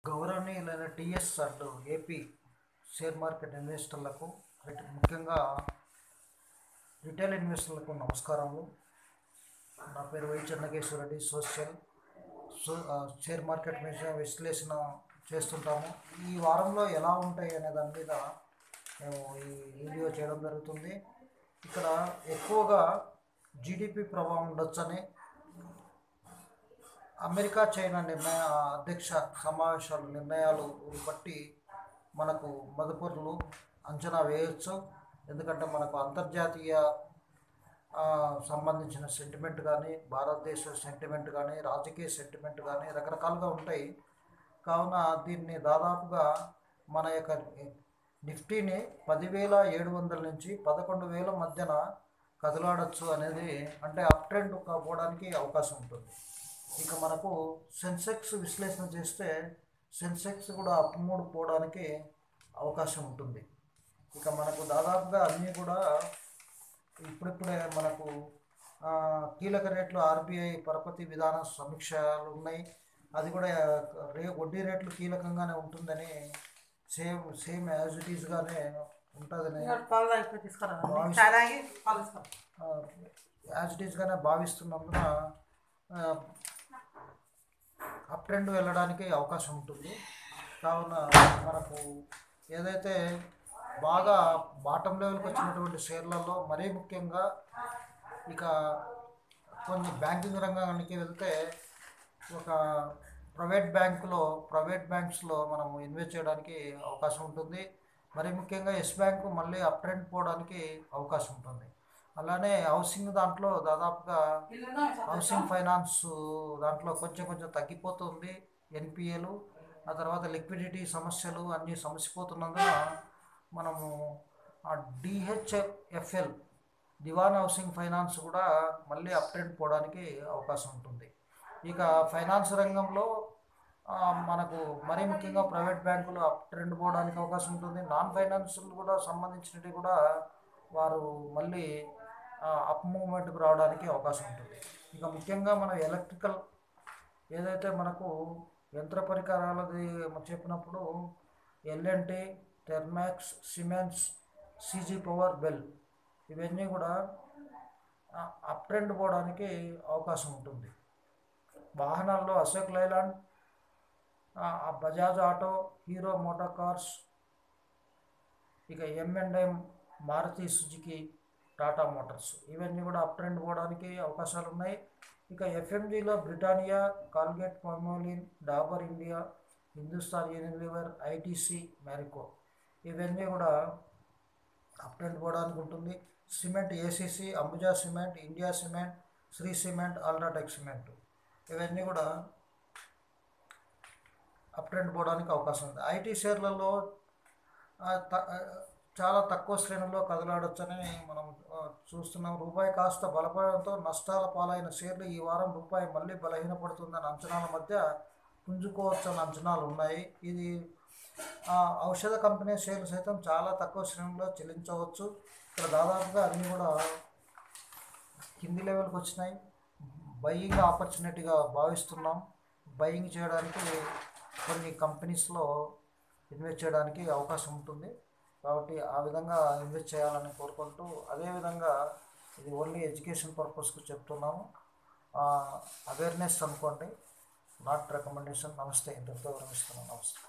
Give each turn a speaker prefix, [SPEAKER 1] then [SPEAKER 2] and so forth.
[SPEAKER 1] గౌరవనీయులైన TS and AP share market ఇన్వెస్టర్లకు రిట- ముఖ్యంగా రిటైల్ ఇన్వెస్టర్లకు నమస్కారములు నా పేరు Y Chennakeshwara Reddy social so ఆ, షేర్ మార్కెట్ మీద విశ్లేషణ చేస్తుంటాము ఈ వారంలో ఎలా ఉంటాయి అనే దాని మీద మేము ఈ వీడియో చేయడం జరుగుతుంది ఇక్కడ ఎక్కువగా జీడిపి ప్రభావం ఉండొచ్చని అమెరికా చైనా నిర్ణయ అధ్యక్ష సమావేశాలు నిర్ణయాలు బట్టి మనకు మదుపరులు అంచనా వేయవచ్చు ఎందుకంటే మనకు అంతర్జాతీయ ఆ, సంబంధించిన సెంటిమెంట్ కానీ భారతదేశ సెంటిమెంట్ కానీ రాజకీయ సెంటిమెంట్ కానీ రకరకాలుగా ఉంటాయి కావున దీన్ని దాదాపుగా మన యొక్క నిఫ్టీని పదివేల ఏడు వందల నుంచి పదకొండు వేల మధ్యన కదలాడచ్చు అనేది అంటే అప్ ట్రెండ్ పోవడానికి అవకాశం ఉంటుంది ఇక మనకు సెన్సెక్స్ విశ్లేషణ చేస్తే సెన్సెక్స్ కూడా అప్ మూడు పోవడానికి అవకాశం ఉంటుంది ఇక మనకు దాదాపుగా అన్నీ కూడా ఇప్పుడిప్పుడే మనకు ఆ, కీలక రేట్లు ఆర్బీఐ పరపతి విధాన సమీక్షలు ఉన్నాయి అది కూడా రే వడ్డీ రేట్లు కీలకంగానే ఉంటుందని సేమ్ సేమ్ యాజ్ ఇట్ ఈస్గానే ఉంటుందని
[SPEAKER 2] పాలు తాగి తీసుకురా
[SPEAKER 1] బాగుంది.
[SPEAKER 2] చాయ్ తాగి పాలు తీసుకురా
[SPEAKER 1] యాజ్ ఇట్ ఈస్గానే భావిస్తున్నందున అప్ ట్రెండ్ వెళ్ళడానికి అవకాశం ఉంటుంది కావున మనకు ఏదైతే బాగా బాటం లెవెల్కి వచ్చినటువంటి షేర్లలో మరీ ముఖ్యంగా ఇక కొన్ని బ్యాంకింగ్ రంగానికి వెళ్తే ఒక ప్రైవేట్ బ్యాంకులో ప్రైవేట్ బ్యాంక్స్లో మనం ఇన్వెస్ట్ చేయడానికి అవకాశం ఉంటుంది మరి ముఖ్యంగా ఎస్ బ్యాంకు మళ్ళీ అప్ ట్రెండ్ పోవడానికి అవకాశం ఉంటుంది అలానే హౌసింగ్ దాంట్లో దాదాపుగా హౌసింగ్ ఫైనాన్స్ దాంట్లో కొంచెం కొంచెం తగ్గిపోతుంది ఎన్పిఏలు ఆ తర్వాత లిక్విడిటీ సమస్యలు అన్నీ సమసిపోతున్నందున మనము ఆ డిహెచ్ఎఫ్ఎల్ దివాన్ హౌసింగ్ ఫైనాన్స్ కూడా మళ్ళీ అప్ ట్రెండ్ పోవడానికి అవకాశం ఉంటుంది ఇక ఫైనాన్స్ రంగంలో ఆ, మనకు మరీ ముఖ్యంగా ప్రైవేట్ బ్యాంకులు అప్ ట్రెండ్ పోవడానికి అవకాశం ఉంటుంది నాన్ ఫైనాన్షియల్ కూడా సంబంధించినవి కూడా వారు మళ్ళీ అప్ మూవ్మెంట్కి రావడానికి అవకాశం ఉంటుంది ఇక ముఖ్యంగా మనం ఎలక్ట్రికల్ ఏదైతే మనకు యంత్ర పరికరాలది చెప్పినప్పుడు LNT Thermax cements CG power BEL ఇవన్నీ కూడా అప్ ట్రెండ్ పోవడానికి అవకాశం ఉంటుంది వాహనాల్లో అశోక్ లైలాండ్ ఆ, ఆ Bajaj auto Hero motor cars ఇక M and M Maruti Suzuki Tata motors ఇవన్నీ కూడా అప్ ట్రెండ్ పోవడానికి అవకాశాలు ఉన్నాయి ఇక ఎఫ్ఎంజీలో Britannia Colgate Palmolive Dabur India Hindustan Unilever ITC Marico ఇవన్నీ కూడా అప్ ట్రెండ్ పోవడానికి ఉంటుంది cement ACC Ambuja cement India cement Shri cement UltraTech cement ఇవన్నీ కూడా అప్ ట్రెండ్ పోవడానికి అవకాశం ఉంది ఐటీ షేర్లలో ఆ, త- ఆ, చాలా తక్కువ శ్రేణుల్లో కదలాడొచ్చని మనం ఆ, చూస్తున్నాం రూపాయి కాస్త బలపడడంతో నష్టాల పాలైన షేర్లు ఈ వారం రూపాయి మళ్ళీ బలహీనపడుతుందన్న అంచనాల మధ్య పుంజుకోవచ్చన్న అంచనాలు ఉన్నాయి ఇది ఆ, ఔషధ కంపెనీ షేర్లు సైతం చాలా తక్కువ శ్రేణుల్లో చెల్లించవచ్చు ఇక్కడ దాదాపుగా అన్నీ కూడా కింది లెవెల్కి వచ్చినాయి బయింగ్ ఆపర్చునిటీగా భావిస్తున్నాం బయింగ్ చేయడానికి కొన్ని కంపెనీస్లో ఇన్వెస్ట్ చేయడానికి అవకాశం ఉంటుంది కాబట్టి ఆ విధంగా ఇన్వెస్ట్ చేయాలని కోరుకుంటూ అదేవిధంగా ఇది ఓన్లీ ఎడ్యుకేషన్ పర్పస్కు చెప్తున్నాము అవేర్నెస్ అనుకోండి నాట్ రికమెండేషన్ నమస్తే ఇంతటితో విరమిస్తున్నాను నమస్తే